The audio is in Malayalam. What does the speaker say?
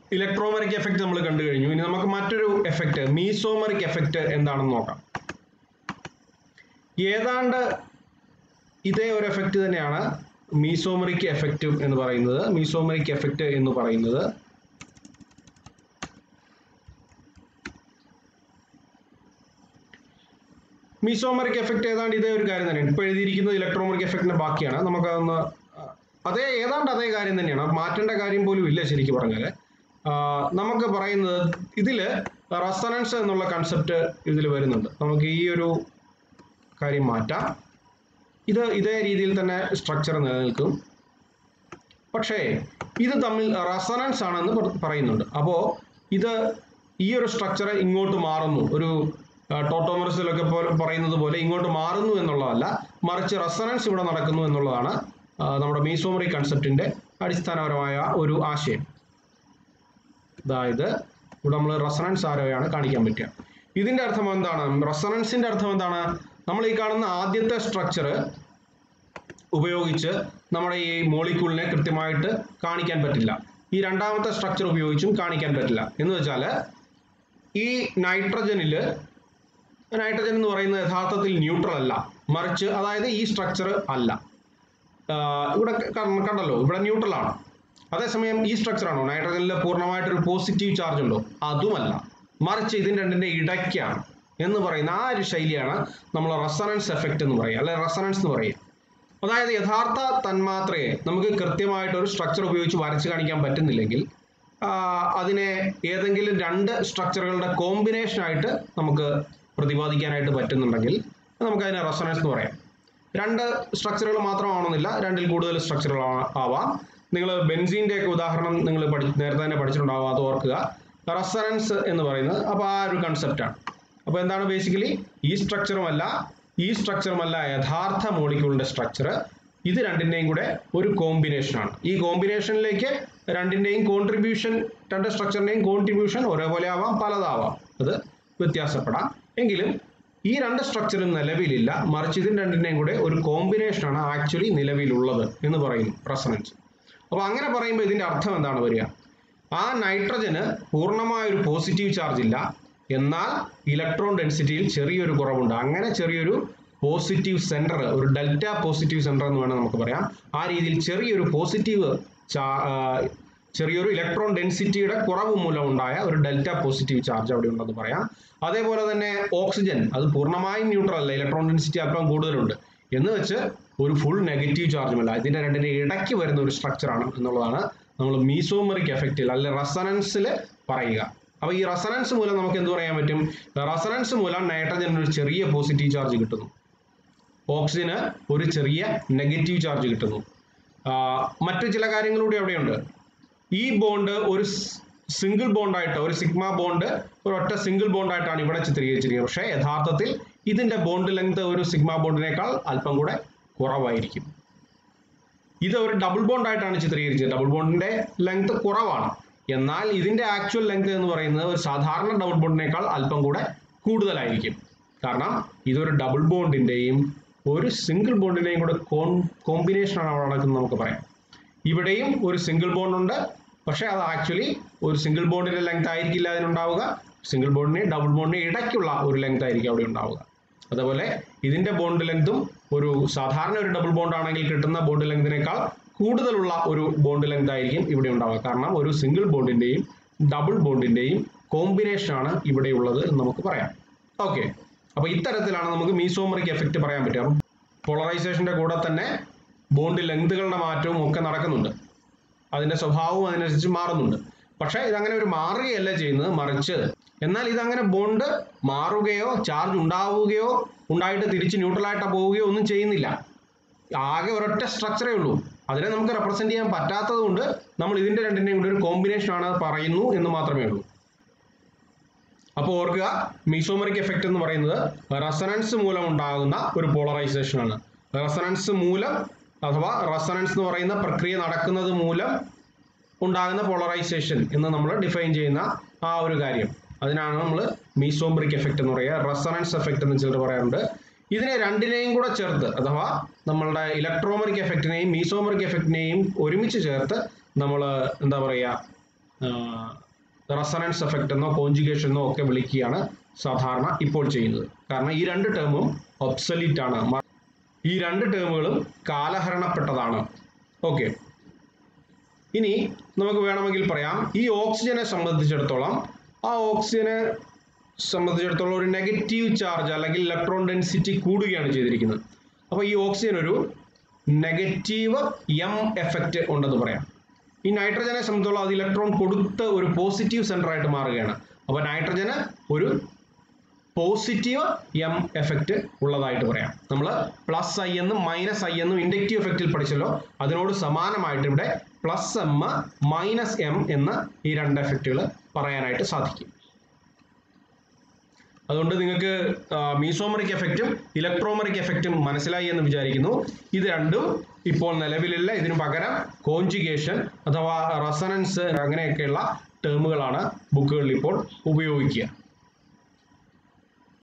ഇലക്ട്രോമറിക് എഫക്റ്റ് നമ്മൾ കണ്ടു കഴിഞ്ഞു ഇനി നമുക്ക് മറ്റൊരു എഫക്റ്റ് മീസോമറിക് എഫക്റ്റ് എന്താണെന്ന് നോക്കാം ഏതാണ്ട് ഇതേ ഒരു എഫക്റ്റ് തന്നെയാണ് മീസോമറിക് എഫക്റ്റ് എന്ന് പറയുന്നത് മീസോമറിക് എഫക്റ്റ് എന്ന് പറയുന്നത് മീസോമറിക് എഫക്റ്റ് ഏതാണ്ട് ഇതേ ഒരു കാര്യം തന്നെയാണ് ഇപ്പോൾ എഴുതിയിരിക്കുന്നത് ഇലക്ട്രോമറിക് എഫക്റ്റിന്റെ ബാക്കിയാണ് നമുക്കതൊന്ന് അഹ്, അതേ ഏതാണ്ട് അതേ കാര്യം തന്നെയാണ് മാറ്റേണ്ട കാര്യം പോലും ഇല്ല ശരിക്കും പറഞ്ഞാൽ നമുക്ക് പറയുന്നത് ഇതിൽ റെസണൻസ് എന്നുള്ള കൺസെപ്റ്റ് ഇതിൽ വരുന്നുണ്ട് നമുക്ക് ഈ ഒരു കാര്യം മാറ്റാം ഇത് ഇതേ രീതിയിൽ തന്നെ സ്ട്രക്ചർ നിലനിൽക്കും പക്ഷേ ഇത് തമ്മിൽ റെസണൻസ് ആണെന്ന് പറ- പറയുന്നുണ്ട് അപ്പോൾ ഇത് ഈ ഒരു സ്ട്രക്ചർ ഇങ്ങോട്ട് മാറുന്നു ഒരു ടോട്ടോമറിസിലൊക്കെ പോലെ പറയുന്നത് പോലെ ഇങ്ങോട്ട് മാറുന്നു എന്നുള്ളതല്ല മറിച്ച് റെസണൻസ് ഇവിടെ നടക്കുന്നു എന്നുള്ളതാണ് ആ, നമ്മുടെ മീസോമറി കൺസെപ്റ്റിന്റെ അടിസ്ഥാനപരമായ ഒരു ആശയം അതായത് ഇവിടെ നമ്മൾ റെസണൻസ് ആരോയാണ് കാണിക്കാൻ പറ്റുക ഇതിന്റെ അർത്ഥം എന്താണ് റെസണൻസിന്റെ അർത്ഥം എന്താണ് നമ്മൾ ഈ കാണുന്ന ആദ്യത്തെ സ്ട്രക്ചർ ഉപയോഗിച്ച് നമ്മുടെ ഈ മോളിക്യൂളിനെ കൃത്യമായിട്ട് കാണിക്കാൻ പറ്റില്ല ഈ രണ്ടാമത്തെ സ്ട്രക്ചർ ഉപയോഗിച്ചും കാണിക്കാൻ പറ്റില്ല എന്ന് വെച്ചാൽ ഈ നൈട്രജനിൽ നൈട്രജൻ എന്ന് പറയുന്നത് യഥാർത്ഥത്തിൽ ന്യൂട്രൽ അല്ല മറിച്ച് അതായത് ഈ സ്ട്രക്ചർ അല്ല ആഹ് ഇവിടെ ക- കണ്ടല്ലോ ഇവിടെ ന്യൂട്രൽ ആണ് അതേസമയം ഈ സ്ട്രക്ചർ ആണോ നൈട്രജനിൽ പൂർണ്ണമായിട്ടൊരു പോസിറ്റീവ് ചാർജ് ഉണ്ടോ അതുമല്ല മറിച്ച് ഇതിന് രണ്ടിന്റെ ഇടയ്ക്കാണ് എന്ന് പറയുന്ന ആ ഒരു ശൈലിയാണ് നമ്മൾ റെസണൻസ് എഫക്റ്റ് എന്ന് പറയുക അല്ലെ റെസണൻസ് എന്ന് പറയുക അതായത് യഥാർത്ഥ തന്മാത്രയെ നമുക്ക് കൃത്യമായിട്ട് ഒരു സ്ട്രക്ചർ ഉപയോഗിച്ച് വരച്ച് കാണിക്കാൻ പറ്റുന്നില്ലെങ്കിൽ ആ, അതിനെ ഏതെങ്കിലും രണ്ട് സ്ട്രക്ചറുകളുടെ കോമ്പിനേഷൻ ആയിട്ട് നമുക്ക് പ്രതിപാദിക്കാനായിട്ട് പറ്റുന്നുണ്ടെങ്കിൽ നമുക്ക് അതിനെ റെസണൻസ് എന്ന് പറയാം രണ്ട് സ്ട്രക്ചറുകൾ മാത്രമാണെന്നില്ല രണ്ടിൽ കൂടുതൽ സ്ട്രക്ചറുകൾ ആവാം നിങ്ങൾ ബെൻസീൻ്റെ ഒക്കെ ഉദാഹരണം നിങ്ങൾ പഠി നേരത്തെ തന്നെ പഠിച്ചിട്ടുണ്ടാവാം അത് ഓർക്കുക റെസണൻസ് എന്ന് പറയുന്നത് അപ്പോൾ ആ ഒരു കൺസെപ്റ്റാണ് അപ്പോൾ എന്താണ് ബേസിക്കലി ഈ സ്ട്രക്ചറുമല്ല ഈ സ്ട്രക്ചറുമല്ല യഥാർത്ഥ മോളിക്യൂളിന്റെ സ്ട്രക്ചർ ഇത് രണ്ടിന്റെയും കൂടെ ഒരു കോമ്പിനേഷനാണ് ഈ കോമ്പിനേഷനിലേക്ക് രണ്ടിന്റെയും കോൺട്രിബ്യൂഷൻ രണ്ട് സ്ട്രക്ചറിന്റെയും കോൺട്രിബ്യൂഷൻ ഒരേപോലെ ആവാം പലതാവാം അത് വ്യത്യാസപ്പെടാം എങ്കിലും ഈ രണ്ട് സ്ട്രക്ചറും നിലവിലില്ല മറിച്ച് ഇതിന് രണ്ടിന്റെയും കൂടെ ഒരു കോമ്പിനേഷനാണ് ആക്ച്വലി നിലവിലുള്ളത് എന്ന് പറയുന്നു റെസണൻസ് അപ്പോൾ അങ്ങനെ പറയുമ്പോൾ ഇതിന്റെ അർത്ഥം എന്താണ് വരിക ആ നൈട്രജന് പൂർണ്ണമായ ഒരു പോസിറ്റീവ് ചാർജ് ഇല്ല എന്നാൽ ഇലക്ട്രോൺ ഡെൻസിറ്റിയിൽ ചെറിയൊരു കുറവുണ്ട് അങ്ങനെ ചെറിയൊരു പോസിറ്റീവ് സെന്റർ ഒരു ഡെൽറ്റ പോസിറ്റീവ് സെന്റർ എന്ന് വേണം നമുക്ക് പറയാം ആ രീതിയിൽ ചെറിയൊരു പോസിറ്റീവ് ചെറിയൊരു ഇലക്ട്രോൺ ഡെൻസിറ്റിയുടെ കുറവ് മൂലം ഉണ്ടായ ഒരു ഡെൽറ്റ പോസിറ്റീവ് ചാർജ് അവിടെ ഉണ്ടെന്ന് പറയാം അതേപോലെ തന്നെ ഓക്സിജൻ അത് പൂർണ്ണമായും ന്യൂട്രൽ അല്ല ഇലക്ട്രോൺ ഡെൻസിറ്റി അല്പം കൂടുതലുണ്ട് എന്ന് വെച്ച് ഒരു ഫുൾ നെഗറ്റീവ് ചാർജുമല്ല ഇതിന്റെ രണ്ടിന്റെ ഇടയ്ക്ക് വരുന്ന ഒരു സ്ട്രക്ചറാണ് എന്നുള്ളതാണ് നമ്മൾ മീസോമറിക് എഫക്റ്റിൽ അല്ലെ റെസണൻസിൽ പറയുക അപ്പൊ ഈ റെസണൻസ് മൂലം നമുക്ക് എന്ത് പറയാൻ പറ്റും റെസണൻസ് മൂലം നൈട്രജന് ഒരു ചെറിയ പോസിറ്റീവ് ചാർജ് കിട്ടുന്നു ഓക്സിജന് ഒരു ചെറിയ നെഗറ്റീവ് ചാർജ് കിട്ടുന്നു ആ, മറ്റു ചില കാര്യങ്ങളൂടെ അവിടെയുണ്ട് ഈ ബോണ്ട് ഒരു സിംഗിൾ ബോണ്ടായിട്ട് ഒരു സിഗ്മ ബോണ്ട് ഒരു ഒറ്റ സിംഗിൾ ബോണ്ടായിട്ടാണ് ഇവിടെ ചിത്രീകരിച്ചിരിക്കുന്നത് പക്ഷേ യഥാർത്ഥത്തിൽ ഇതിന്റെ ബോണ്ട് ലെങ്ത് ഒരു സിഗ്മ ബോണ്ടിനേക്കാൾ അല്പം കൂടെ കുറവായിരിക്കും ഇത് ഒരു ഡബിൾ ബോണ്ട് ആയിട്ടാണ് ചിത്രീകരിച്ചത് ഡബിൾ ബോണ്ടിന്റെ ലെങ്ത് കുറവാണ് എന്നാൽ ഇതിന്റെ ആക്ച്വൽ ലെങ്ത് എന്ന് പറയുന്നത് ഒരു സാധാരണ ഡബിൾ ബോണ്ടിനേക്കാൾ അല്പം കൂടെ കൂടുതലായിരിക്കും കാരണം ഇതൊരു ഡബിൾ ബോണ്ടിന്റെയും ഒരു സിംഗിൾ ബോണ്ടിന്റെയും കൂടെ കോമ്പിനേഷൻ ആണ് അവിടെ നടക്കുന്നത് നമുക്ക് പറയാം ഇവിടെയും ഒരു സിംഗിൾ ബോണ്ട് ഉണ്ട് പക്ഷേ അത് ആക്ച്വലി ഒരു സിംഗിൾ ബോണ്ടിന്റെ ലെങ്ത് ആയിരിക്കില്ല അതിനുണ്ടാവുക സിംഗിൾ ബോണ്ടിന് ഡബിൾ ബോണ്ടിന് ഇടയ്ക്കുള്ള ഒരു ലെങ്ത് ആയിരിക്കും അവിടെ ഉണ്ടാവുക അതുപോലെ ഇതിന്റെ ബോണ്ട് ലെങ്തും ഒരു സാധാരണ ഒരു ഡബിൾ ബോണ്ട് ആണെങ്കിൽ കിട്ടുന്ന ബോണ്ട് ലെങ്തിനേക്കാൾ കൂടുതലുള്ള ഒരു ബോണ്ട് ലെങ്ത് ആയിരിക്കും ഇവിടെ ഉണ്ടാവുക കാരണം ഒരു സിംഗിൾ ബോണ്ടിന്റെയും ഡബിൾ ബോണ്ടിന്റെയും കോമ്പിനേഷൻ ആണ് ഇവിടെ ഉള്ളത് എന്ന് നമുക്ക് പറയാം ഓക്കെ അപ്പൊ ഇത്തരത്തിലാണ് നമുക്ക് മീസോമറിക് എഫക്റ്റ് പറയാൻ പറ്റുക പോളറൈസേഷന്റെ കൂടെ തന്നെ ബോണ്ട് ലെങ്തുകളുടെ മാറ്റവും ഒക്കെ നടക്കുന്നുണ്ട് അതിന്റെ സ്വഭാവവും അതിനനുസരിച്ച് മാറുന്നുണ്ട് പക്ഷേ ഇതങ്ങനെ ഒരു മാറുകയല്ല ചെയ്യുന്നത് മറിച്ച് എന്നാൽ ഇതങ്ങനെ ബോണ്ട് മാറുകയോ ചാർജ് ഉണ്ടാവുകയോ ഉണ്ടായിട്ട് തിരിച്ച് ന്യൂട്രലായിട്ട് പോവുകയോ ഒന്നും ചെയ്യുന്നില്ല ആകെ ഒരൊറ്റ സ്ട്രക്ചറേ ഉള്ളൂ അതിനെ നമുക്ക് റെപ്രസെന്റ് ചെയ്യാൻ പറ്റാത്തത് കൊണ്ട് നമ്മൾ ഇതിന്റെ രണ്ടിന്റെയും കൂടി ഒരു കോമ്പിനേഷൻ ആണ് പറയുന്നു എന്ന് മാത്രമേ ഉള്ളൂ അപ്പോൾ ഓർക്കുക മീസോമറിക് എഫക്റ്റ് എന്ന് പറയുന്നത് റെസണൻസ് മൂലം ഉണ്ടാകുന്ന ഒരു പോളറൈസേഷൻ ആണ് റെസണൻസ് മൂലം അഥവാ റെസണൻസ് എന്ന് പറയുന്ന പ്രക്രിയ നടക്കുന്നത് മൂലം ഉണ്ടാകുന്ന പോളറൈസേഷൻ എന്ന് നമ്മൾ ഡിഫൈൻ ചെയ്യുന്ന ആ ഒരു കാര്യം അതിനാണ് നമ്മൾ മീസോംബ്രിക് എഫക്റ്റ് എന്ന് പറയുക റെസണൻസ് എഫക്റ്റ് എന്ന് ചിലർ പറയാറുണ്ട് ഇതിനെ രണ്ടിനെയും കൂടെ ചേർത്ത് അഥവാ നമ്മളുടെ ഇലക്ട്രോമറിക് എഫക്റ്റിനെയും മീസോമറിക് എഫക്റ്റിനെയും ഒരുമിച്ച് ചേർത്ത് നമ്മൾ എന്താ പറയുക റെസണൻസ് എഫക്റ്റ് എന്നോ കോഞ്ചുഗേഷൻ എന്നോ ഒക്കെ വിളിക്കുകയാണ് സാധാരണ ഇപ്പോൾ ചെയ്യുന്നത് കാരണം ഈ രണ്ട് ടേമും ഒബ്സലീറ്റ് ആണ് മ- ഈ രണ്ട് ടേമുകളും കാലഹരണപ്പെട്ടതാണ് ഓക്കെ ഇനി നമുക്ക് വേണമെങ്കിൽ പറയാം ഈ ഓക്സിജനെ സംബന്ധിച്ചിടത്തോളം ആ ഓക്സിജനെ സംബന്ധിച്ചിടത്തോളം ഒരു നെഗറ്റീവ് ചാർജ് അല്ലെങ്കിൽ ഇലക്ട്രോൺ ഡെൻസിറ്റി കൂടുകയാണ് ചെയ്തിരിക്കുന്നത് അപ്പോൾ ഈ ഓക്സിജൻ ഒരു നെഗറ്റീവ് എം എഫക്റ്റ് ഉണ്ടെന്ന് പറയാം ഈ നൈട്രജനെ സംബന്ധിച്ചോളം അത് ഇലക്ട്രോൺ കൊടുത്ത ഒരു പോസിറ്റീവ് സെന്റർ ആയിട്ട് മാറുകയാണ് അപ്പോൾ നൈട്രജന് ഒരു പോസിറ്റീവ് എം എഫക്റ്റ് ഉള്ളതായിട്ട് പറയാം നമ്മൾ പ്ലസ് ഐ എന്നും മൈനസ് ഐ എന്നും ഇൻഡക്റ്റീവ് എഫക്റ്റിൽ പഠിച്ചല്ലോ അതിനോട് സമാനമായിട്ട് ഇവിടെ പ്ലസ് എം മൈനസ് എം എന്ന് ഈ രണ്ട് എഫക്റ്റുകൾ പറയാനായിട്ട് സാധിക്കും അതുകൊണ്ട് നിങ്ങൾക്ക് മീസോമറിക് എഫക്റ്റും ഇലക്ട്രോമറിക് എഫക്റ്റും മനസ്സിലായി എന്ന് വിചാരിക്കുന്നു ഇത് രണ്ടും ഇപ്പോൾ നിലവിലില്ല ഇതിനു പകരം കോഞ്ചുഗേഷൻ അഥവാ റെസണൻസ് അങ്ങനെയൊക്കെയുള്ള ടേമുകളാണ് ബുക്കുകളിൽ ഇപ്പോൾ ഉപയോഗിക്കുക